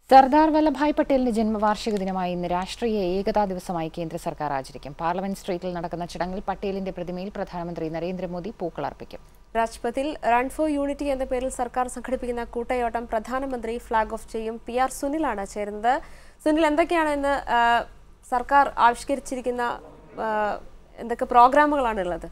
സർദാർ വല്ലഭായ് പട്ടേലിന്റെ ജന്മവാർഷിക ദിനമായി ഇന്ന് രാഷ്ട്രീയ ഏകതാ ദിവസമായി കേന്ദ്ര സർക്കാർ ആചരിക്കും പാർലമെന്റ് സ്ട്രീറ്റിൽ നടക്കുന്ന ചടങ്ങിൽ പട്ടേലിന്റെ പ്രതിമയിൽ പ്രധാനമന്ത്രി നരേന്ദ്രമോദി പൂക്കളർപ്പിക്കും രാജ്പഥിൽ റൺ ഫോർ യൂണിറ്റി എന്ന പേരിൽ സർക്കാർ സംഘടിപ്പിക്കുന്ന കൂട്ടയോട്ടം പ്രധാനമന്ത്രി ഫ്ളാഗ് ഓഫ് ചെയ്യും പി ആർ സുനിലാണ് ചേരുന്നത് സുനിൽ എന്തൊക്കെയാണ് ഇന്ന് ആ, സർക്കാർ ആവിഷ്കരിച്ചിരിക്കുന്ന ആ, എന്തൊക്കെ പ്രോഗ്രാമുകളാണ് ഉള്ളത്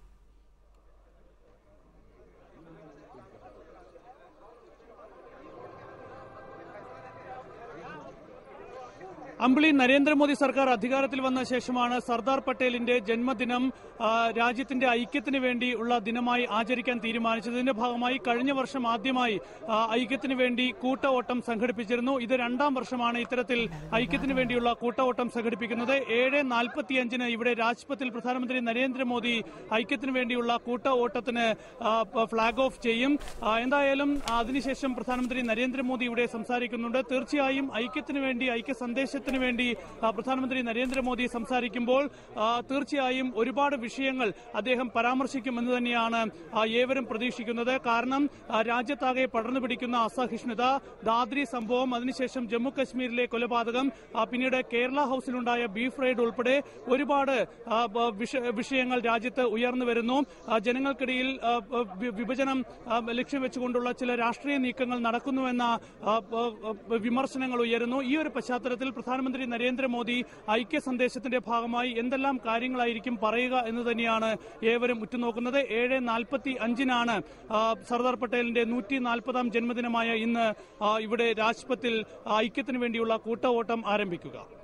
അമ്പിളി നരേന്ദ്രമോദി സർക്കാർ അധികാരത്തിൽ വന്ന ശേഷമാണ് സർദാർ പട്ടേലിന്റെ ജന്മദിനം ആ, രാജ്യത്തിന്റെ ഐക്യത്തിന് വേണ്ടി ഉള്ള ദിനമായി ആചരിക്കാൻ തീരുമാനിച്ചത് ഇതിന്റെ ഭാഗമായി കഴിഞ്ഞ വർഷം ആദ്യമായി ആ, ഐക്യത്തിന് വേണ്ടി കൂട്ട ഓട്ടം സംഘടിപ്പിച്ചിരുന്നു ഇത് രണ്ടാം വർഷമാണ് ഇത്തരത്തിൽ ഐക്യത്തിന് വേണ്ടിയുള്ള കൂട്ട ഓട്ടം സംഘടിപ്പിക്കുന്നത് ഏഴ് നാൽപ്പത്തിയഞ്ചിന് ഇവിടെ രാജ്പഥിൽ പ്രധാനമന്ത്രി നരേന്ദ്രമോദി ഐക്യത്തിന് വേണ്ടിയുള്ള കൂട്ട ഓട്ടത്തിന് ആ, പ- ഫ്ളാഗ് ഓഫ് ചെയ്യും ആ, എന്തായാലും അതിനുശേഷം പ്രധാനമന്ത്രി നരേന്ദ്രമോദി ഇവിടെ സംസാരിക്കുന്നുണ്ട് തീർച്ചയായും ഐക്യത്തിന് വേണ്ടി ഐക്യ സന്ദേശത്തിന് വേണ്ടി ആ, പ്രധാനമന്ത്രി നരേന്ദ്രമോദി സംസാരിക്കുമ്പോൾ ആ, തീർച്ചയായും ഒരുപാട് വിഷയങ്ങൾ അദ്ദേഹം പരാമർശിക്കുമെന്ന് തന്നെയാണ് ആ, ഏവരും പ്രതീക്ഷിക്കുന്നത് കാരണം ആ, രാജ്യത്താകെ പടർന്നു പിടിക്കുന്ന അസഹിഷ്ണുത ദാദ്രി സംഭവം അതിനുശേഷം ജമ്മു കശ്മീരിലെ കൊലപാതകം ആ, പിന്നീട് കേരള ഹൌസിലുണ്ടായ ബീഫ് റൈഡ് ഉൾപ്പെടെ ഒരുപാട് ആ, ബ- വിഷ- വിഷയങ്ങൾ രാജ്യത്ത് ഉയർന്നു വരുന്നു ആ, ജനങ്ങൾക്കിടയിൽ ആ, ബ- വി- വിഭജനം ആ, ലക്ഷ്യം വെച്ചുകൊണ്ടുള്ള ചില രാഷ്ട്രീയ നീക്കങ്ങൾ നടക്കുന്നുവെന്ന ആ, ബ- ബ- വിമർശനങ്ങൾ ഉയരുന്നു ഈ ഒരു പശ്ചാത്തലത്തിൽ പ്രധാനമന്ത്രി നരേന്ദ്രമോദി ഐക്യ സന്ദേശത്തിന്റെ ഭാഗമായി എന്തെല്ലാം കാര്യങ്ങളായിരിക്കും പറയുക എന്ന് തന്നെയാണ് ഏവരും ഉറ്റുനോക്കുന്നത് ഏഴ് നാൽപ്പത്തി അഞ്ചിനാണ് ആ, സർദാർ പട്ടേലിന്റെ നൂറ്റി നാൽപ്പതാം ജന്മദിനമായ ഇന്ന് ആ, ഇവിടെ രാജ്പഥിൽ ഐക്യത്തിന് വേണ്ടിയുള്ള കൂട്ട ഓട്ടം ആരംഭിക്കുക